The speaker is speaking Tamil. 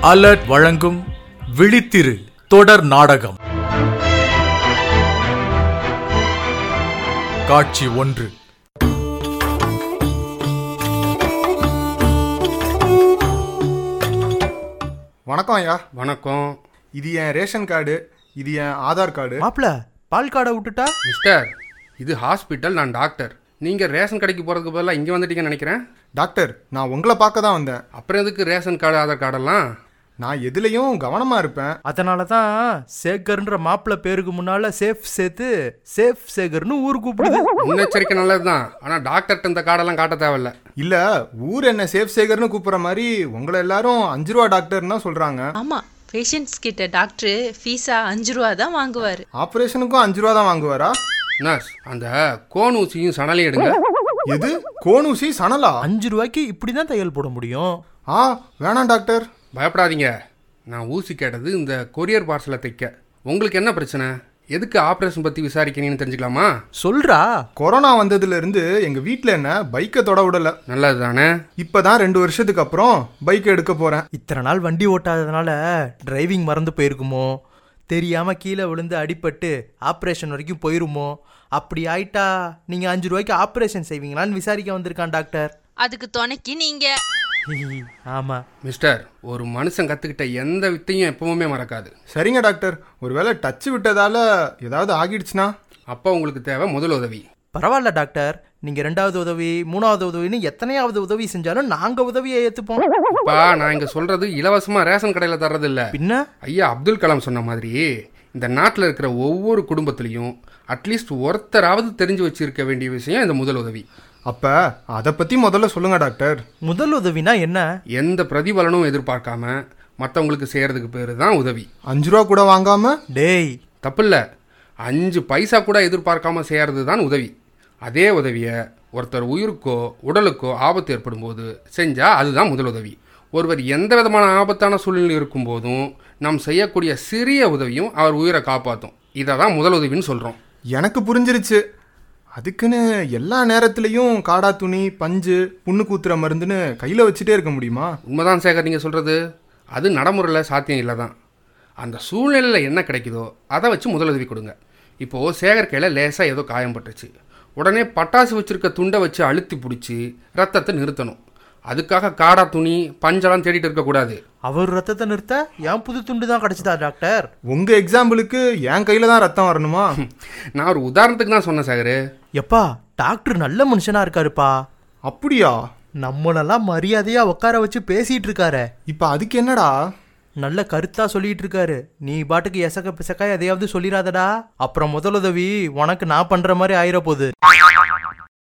அலர்ட் வழங்கும் விழித்திரு தொடர் நாடகம் காட்சி ஒன்று வணக்கம் ஐயா வணக்கம் இது என் ரேஷன் கார்டு இது என் ஆதார் கார்டு மாப்பிள பால் காடை விட்டுட்டா மிஸ்டர் இது ஹாஸ்பிட்டல் நான் டாக்டர் நீங்கள் ரேஷன் கடைக்கு போகிறதுக்கு பதிலாக இங்கே வந்துட்டீங்கன்னு நினைக்கிறேன் டாக்டர் நான் உங்களை பார்க்க தான் வந்தேன் அப்புறம் எதுக்கு ரேஷன் கார்டு ஆதார் கார்டெல்லாம் நான் எதுலேயும் கவனமா இருப்பேன் அதனால தான் சேகர்ன்ற மாப்பிள பேருக்கு முன்னால சேஃப் சேர்த்து சேஃப் சேகர்னு ஊர் கூப்பிடுது முன்னெச்சரிக்கை நல்லது தான் ஆனால் டாக்டர்கிட்ட இந்த கார்டெல்லாம் காட்ட தேவையில்ல இல்ல ஊர் என்ன சேஃப் சேகர்னு கூப்பிடுற மாதிரி உங்களை எல்லாரும் அஞ்சு ரூபா டாக்டர்னு தான் சொல்றாங்க ஆமா பேஷண்ட்ஸ் கிட்ட டாக்டர் ஃபீஸா அஞ்சு ரூபா தான் வாங்குவாரு ஆப்ரேஷனுக்கும் அஞ்சு ரூபா தான் வாங்குவாரா நர்ஸ் அந்த கோன் ஊசியும் சணலையும் எடுங்க எது கோனூசி சணலா அஞ்சு ரூபாய்க்கு இப்படி தான் தையல் போட முடியும் ஆ வேணாம் டாக்டர் பயப்படாதீங்க நான் ஊசி கேட்டது இந்த கொரியர் பார்சலை தைக்க உங்களுக்கு என்ன பிரச்சனை எதுக்கு ஆப்ரேஷன் பற்றி விசாரிக்கிறீங்கன்னு தெரிஞ்சுக்கலாமா சொல்றா கொரோனா வந்ததுல இருந்து எங்க வீட்ல என்ன பைக்கை தொட விடல நல்லது தானே இப்பதான் ரெண்டு வருஷத்துக்கு அப்புறம் பைக் எடுக்க போறேன் இத்தனை நாள் வண்டி ஓட்டாததுனால டிரைவிங் மறந்து போயிருக்குமோ தெரியாம கீழே விழுந்து அடிபட்டு ஆப்ரேஷன் வரைக்கும் போயிருமோ அப்படி ஆயிட்டா நீங்க அஞ்சு ரூபாய்க்கு ஆப்ரேஷன் செய்வீங்களான்னு விசாரிக்க வந்திருக்கான் டாக்டர் அதுக்கு துணைக்கு நீங்க ஆமா மிஸ்டர் ஒரு மனுஷன் கற்றுக்கிட்ட எந்த வித்தையும் எப்பவுமே மறக்காது சரிங்க டாக்டர் ஒருவேளை டச் விட்டதால ஏதாவது ஆகிடுச்சுன்னா அப்போ உங்களுக்கு தேவை முதல் உதவி பரவாயில்ல டாக்டர் நீங்க ரெண்டாவது உதவி மூணாவது உதவின்னு எத்தனையாவது உதவி செஞ்சாலும் நாங்க உதவியை ஏத்துப்போம் அப்பா நான் இங்கே சொல்கிறது இலவசமாக ரேஷன் கடையில் தர்றது இல்ல பின்ன ஐயா அப்துல் கலாம் சொன்ன மாதிரி இந்த நாட்டில் இருக்கிற ஒவ்வொரு குடும்பத்திலையும் அட்லீஸ்ட் ஒருத்தராவது தெரிஞ்சு வச்சிருக்க வேண்டிய விஷயம் இந்த முதல் உதவி அப்ப அதை பத்தி முதல்ல சொல்லுங்க டாக்டர் முதல் உதவினா என்ன எந்த பிரதிபலனும் எதிர்பார்க்காம மற்றவங்களுக்கு செய்கிறதுக்கு பேர் தான் உதவி அஞ்சு ரூபா கூட வாங்காம டேய் தப்பில்ல அஞ்சு பைசா கூட எதிர்பார்க்காம செய்கிறது தான் உதவி அதே உதவியை ஒருத்தர் உயிருக்கோ உடலுக்கோ ஆபத்து ஏற்படும் போது செஞ்சால் அதுதான் முதல் உதவி ஒருவர் எந்த விதமான ஆபத்தான சூழ்நிலை இருக்கும்போதும் நாம் செய்யக்கூடிய சிறிய உதவியும் அவர் உயிரை காப்பாற்றும் இதை தான் முதல் உதவின்னு சொல்கிறோம் எனக்கு புரிஞ்சிருச்சு அதுக்குன்னு எல்லா நேரத்துலையும் காடா துணி பஞ்சு புண்ணு கூத்துற மருந்துன்னு கையில் வச்சுட்டே இருக்க முடியுமா உண்மைதான் சேகர் நீங்கள் சொல்கிறது அது நடைமுறையில் சாத்தியம் இல்லை தான் அந்த சூழ்நிலையில் என்ன கிடைக்குதோ அதை வச்சு முதலுதவி கொடுங்க இப்போது சேகர் கையில் லேசாக ஏதோ காயம் பட்டுச்சு உடனே பட்டாசு வச்சுருக்க துண்டை வச்சு அழுத்தி பிடிச்சி ரத்தத்தை நிறுத்தணும் அதுக்காக காடா துணி பஞ்செல்லாம் தேடிட்டு இருக்கக்கூடாது அவர் ரத்தத்தை நிறுத்த ஏன் புது துண்டு தான் கிடைச்சதா டாக்டர் உங்க எக்ஸாம்பிளுக்கு என் கையில தான் ரத்தம் வரணுமா நான் ஒரு உதாரணத்துக்கு தான் சொன்னேன் சேகர் எப்பா டாக்டர் நல்ல மனுஷனா இருக்காருப்பா அப்படியா நம்மளெல்லாம் மரியாதையா உட்கார வச்சு பேசிட்டு இருக்காரு இப்போ அதுக்கு என்னடா நல்ல கருத்தா சொல்லிட்டு இருக்காரு நீ பாட்டுக்கு எசக்க பிசக்கா எதையாவது சொல்லிடாதடா அப்புறம் முதலுதவி உனக்கு நான் பண்ற மாதிரி ஆயிர போகுது